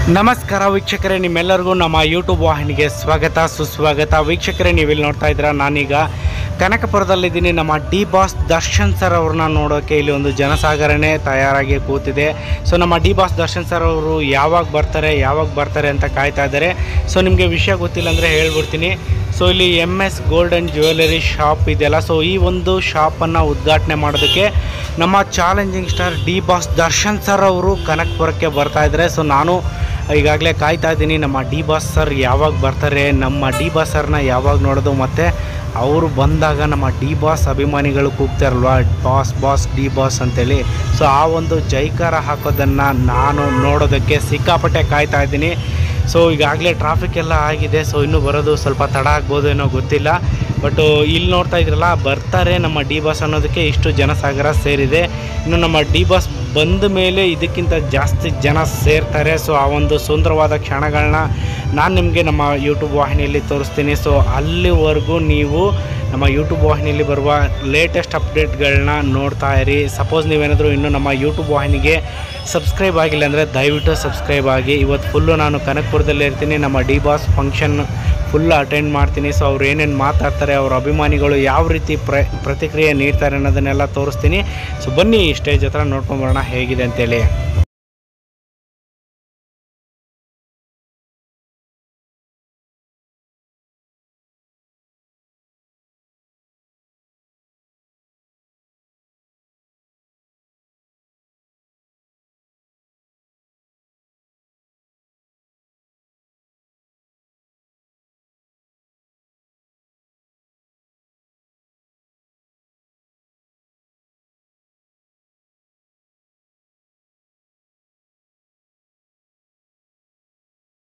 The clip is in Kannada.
ನಮಸ್ಕಾರ ವೀಕ್ಷಕರೇ ನಿಮ್ಮೆಲ್ಲರಿಗೂ ನಮ್ಮ ಯೂಟ್ಯೂಬ್ ವಾಹಿನಿಗೆ ಸ್ವಾಗತ ಸುಸ್ವಾಗತ ವೀಕ್ಷಕರೇ ನೀವಿಲ್ಲಿ ನೋಡ್ತಾ ಇದ್ದೀರಾ ನಾನೀಗ ಕನಕಪುರದಲ್ಲಿದ್ದೀನಿ ನಮ್ಮ ಡಿ ಬಾಸ್ ದರ್ಶನ್ ಸರ್ ಅವ್ರನ್ನ ನೋಡೋಕ್ಕೆ ಇಲ್ಲಿ ಒಂದು ಜನಸಾಗರಣೆ ತಯಾರಾಗಿ ಕೂತಿದೆ ಸೊ ನಮ್ಮ ಡಿ ಬಾಸ್ ದರ್ಶನ್ ಸರ್ ಅವರು ಯಾವಾಗ ಬರ್ತಾರೆ ಯಾವಾಗ ಬರ್ತಾರೆ ಅಂತ ಕಾಯ್ತಾ ಇದ್ದಾರೆ ಸೊ ನಿಮಗೆ ವಿಷಯ ಗೊತ್ತಿಲ್ಲ ಅಂದರೆ ಹೇಳ್ಬಿಡ್ತೀನಿ ಸೊ ಇಲ್ಲಿ M S golden jewellery shop ಇದೆಯಲ್ಲ ಸೊ ಈ ಒಂದು ಶಾಪನ್ನು ಉದ್ಘಾಟನೆ ಮಾಡೋದಕ್ಕೆ ನಮ್ಮ challenging star D boss Darshan sir ಅವರು ಕನಕಪುರಕ್ಕೆ ಬರ್ತಾ ಇದ್ದಾರೆ ಸೊ ನಾನು ಈಗಾಗಲೇ ಕಾಯ್ತಾ ಇದ್ದೀನಿ ನಮ್ಮ ಡಿ ಬಾಸ್ ಸರ್ ಯಾವಾಗ ಬರ್ತಾರೆ ನಮ್ಮ ಡಿ ಬಾಸ್ ಸರ್ನ ಯಾವಾಗ ನೋಡೋದು ಮತ್ತು ಅವರು ಬಂದಾಗ ನಮ್ಮ ಡಿ ಬಾಸ್ ಅಭಿಮಾನಿಗಳು ಕೂಗ್ತಾರಲ್ವ ಬಾಸ್ ಬಾಸ್ ಡಿ ಬಾಸ್ ಅಂತೇಳಿ ಸೊ ಆ ಒಂದು ಜೈಕಾರ ಹಾಕೋದನ್ನು ನಾನು ನೋಡೋದಕ್ಕೆ ಸಿಕ್ಕಾಪಟ್ಟೆ ಕಾಯ್ತಾ ಇದ್ದೀನಿ ಸೊ ಈಗಾಗಲೇ ಟ್ರಾಫಿಕ್ ಎಲ್ಲ ಆಗಿದೆ ಸೊ ಇನ್ನೂ ಬರೋದು ಸ್ವಲ್ಪ ತಡ ಆಗ್ಬೋದು ಏನೋ ಗೊತ್ತಿಲ್ಲ ಬಟ್ ಇಲ್ಲಿ ನೋಡ್ತಾ ಇದ್ರಲ್ಲ ಬರ್ತಾರೆ ನಮ್ಮ ಡಿ ಬಾಸ್ ಅನ್ನೋದಕ್ಕೆ ಇಷ್ಟು ಜನಸಾಗರ ಸೇರಿದೆ ಇನ್ನು ನಮ್ಮ ಡಿ ಬಾಸ್ ಬಂದ ಮೇಲೆ ಇದಕ್ಕಿಂತ ಜಾಸ್ತಿ ಜನ ಸೇರ್ತಾರೆ ಸೊ ಆ ಒಂದು ಸುಂದರವಾದ ಕ್ಷಣಗಳನ್ನ ನಾನು ನಿಮಗೆ ನಮ್ಮ ಯೂಟ್ಯೂಬ್ ವಾಹಿನಿಯಲ್ಲಿ ತೋರಿಸ್ತೀನಿ ಸೊ ಅಲ್ಲಿವರೆಗೂ ನೀವು ನಮ್ಮ ಯೂಟ್ಯೂಬ್ ವಾಹಿನಿಯಲ್ಲಿ ಬರುವ ಲೇಟೆಸ್ಟ್ ಅಪ್ಡೇಟ್ಗಳನ್ನ ನೋಡ್ತಾ ಇರಿ ಸಪೋಸ್ ನೀವೇನಾದರೂ ಇನ್ನೂ ನಮ್ಮ ಯೂಟ್ಯೂಬ್ ವಾಹಿನಿಗೆ ಸಬ್ಸ್ಕ್ರೈಬ್ ಆಗಿಲ್ಲ ಅಂದರೆ ದಯವಿಟ್ಟು ಸಬ್ಸ್ಕ್ರೈಬ್ ಆಗಿ ಇವತ್ತು ಫುಲ್ಲು ನಾನು ಕನಕಪುರದಲ್ಲಿ ಇರ್ತೀನಿ ನಮ್ಮ D boss function full attend ಮಾಡ್ತೀನಿ ಸೊ ಅವ್ರು ಏನೇನು ಮಾತಾಡ್ತಾರೆ ಅವ್ರ ಅಭಿಮಾನಿಗಳು ಯಾವ ರೀತಿ ಪ್ರ ಪ್ರತಿಕ್ರಿಯೆ ನೀಡ್ತಾರೆ ಅನ್ನೋದನ್ನೆಲ್ಲ ತೋರಿಸ್ತೀನಿ ಸೊ ಬನ್ನಿ ಸ್ಟೇಜ್ ಹತ್ರ ನೋಡ್ಕೊಂಬರೋಣ ಹೇಗಿದೆ ಅಂತೇಳಿ